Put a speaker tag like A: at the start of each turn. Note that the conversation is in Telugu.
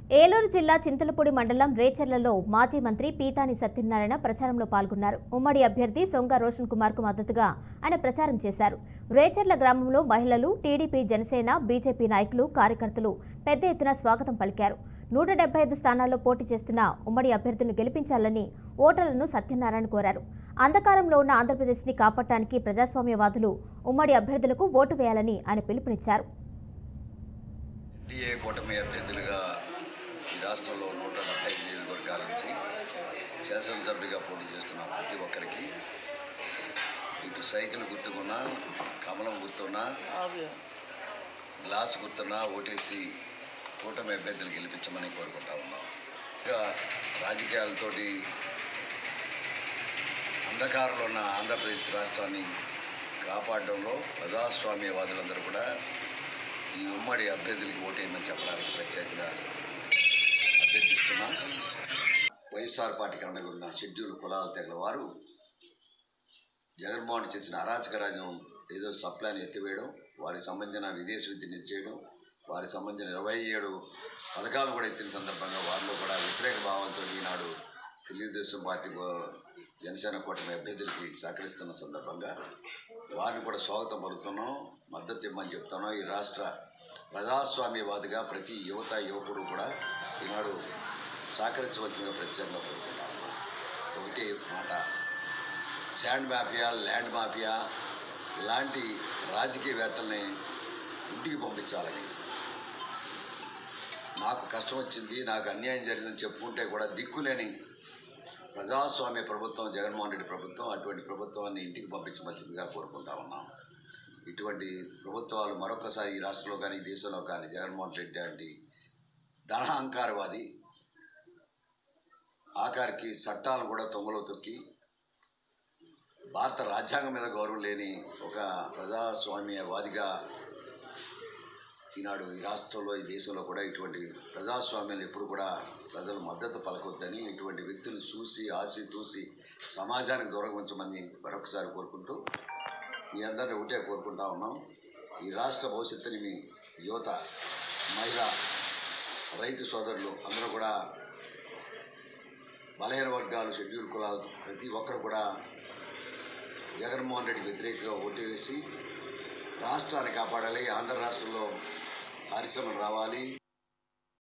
A: ఏలూరు జిల్లా చింతలపూడి మండలం రేచర్లలో మాజీ మంత్రి పీతాని సత్యనారాయణ ప్రచారంలో పాల్గొన్నారు ఉమ్మడి అభ్యర్థి సొంగ రోషన్ కుమార్ కు మద్దతుగా ఆయన ప్రచారం చేశారు రేచర్ల గ్రామంలో మహిళలు టీడీపీ జనసేన బీజేపీ నాయకులు కార్యకర్తలు పెద్ద ఎత్తున స్వాగతం పలికారు నూట డెబ్బై ఐదు స్థానాల్లో పోటీ చేస్తున్న ఉమ్మడి అభ్యర్థులను గెలిపించాలని ఓటర్లను సత్యనారాయణ కోరారు అంధకారంలో ఉన్న ఆంధ్రప్రదేశ్ని కాపాడటానికి ప్రజాస్వామ్యవాదులు ఉమ్మడి అభ్యర్థులకు ఓటు వేయాలని ఆయన పిలుపునిచ్చారు
B: ఎన్డీఏ కూటమి అభ్యర్థులుగా ఈ రాష్ట్రంలో నూట డెబ్బై నియోజకవర్గాల నుంచి శాసనసభ్యుడిగా పోటీ చేస్తున్న ప్రతి ఒక్కరికి ఇటు సైకిల్ గుర్తుకున్నా కమలం గుర్తున్నా గ్లాస్ గుర్తున్నా ఓటేసి కూటమి అభ్యర్థులు గెలిపించమని కోరుకుంటా ఉన్నాం ఇంకా రాజకీయాలతోటి అంధకారంలో ఉన్న ఆంధ్రప్రదేశ్ రాష్ట్రాన్ని కాపాడడంలో ప్రజాస్వామ్యవాదులందరూ కూడా ఈ ఉమ్మడి అభ్యర్థులకి ఓటేయమని చెప్పడానికి ప్రత్యేకంగా అభ్యర్థిస్తున్నా వైఎస్ఆర్ పార్టీకి అండగా ఉన్న షెడ్యూల్ కులాల తెగల వారు జగన్మోహన్ చేసిన అరాచక రాజ్యం ఏదో సప్లాన్ ఎత్తివేయడం వారికి సంబంధించిన విదేశీ విద్యను ఇచ్చేయడం వారికి సంబంధించిన ఇరవై ఏడు పథకాలు కూడా ఎత్తిన సందర్భంగా వారిలో కూడా వ్యతిరేక భావంతో ఈనాడు తెలుగుదేశం పార్టీ కో- జనసేన కూటమి అభ్యర్థులకి సహకరిస్తున్న సందర్భంగా వారిని కూడా స్వాగతం పలుకుతున్నాం మద్దతు ఇవ్వమని చెప్తున్నాం ఈ రాష్ట్ర ప్రజాస్వామ్యవాదిగా ప్రతి యువత యువకుడు కూడా ఈనాడు సహకరించవలసిందిగా ప్రత్యేకంగా కోరుకుంటా ఉన్నాం ఒకటి మాట శాండ్ మాఫియా ల్యాండ్ మాఫియా ఇలాంటి రాజకీయవేత్తల్ని ఇంటికి పంపించాలని నాకు కష్టం వచ్చింది నాకు అన్యాయం జరిగిందని చెప్పుకుంటే కూడా దిక్కులేని ప్రజాస్వామ్య ప్రభుత్వం జగన్మోహన్ రెడ్డి ప్రభుత్వం అటువంటి ప్రభుత్వాన్ని ఇంటికి పంపించవలసిందిగా కోరుకుంటా ఉన్నాం ఇటువంటి ప్రభుత్వాలు మరొకసారి ఈ రాష్ట్రంలో కానీ ఈ దేశంలో కానీ జగన్మోహన్ రెడ్డి లాంటి ధనహంకారవాది ఆఖరికి చట్టాలను కూడా తొంగలో తొక్కి భారత రాజ్యాంగం మీద గౌరవం లేని ఒక ప్రజాస్వామ్యవాదిగా ఈనాడు ఈ రాష్ట్రంలో ఈ దేశంలో కూడా ఇటువంటి ప్రజాస్వామ్యాన్ని ఎప్పుడు కూడా ప్రజలు మద్దతు పలకొద్దని ఇటువంటి వ్యక్తులు చూసి ఆసి తూసి సమాజానికి దూరం ఉంచమని మరొకసారి కోరుకుంటూ మీ అందరిని ఒకటే కోరుకుంటా ఉన్నాం ఈ రాష్ట్ర భవిష్యత్తుని మీ యువత మహిళా రైతు సోదరులు అందరూ కూడా బలహీన వర్గాలు షెడ్యూల్ కులాలు ప్రతి ఒక్కరు కూడా జగన్మోహన్ రెడ్డి వ్యతిరేకంగా ఓటు వేసి రాష్ట్రాన్ని కాపాడాలి ఆంధ్ర రాష్ట్రంలో పరిశ్రమలు రావాలి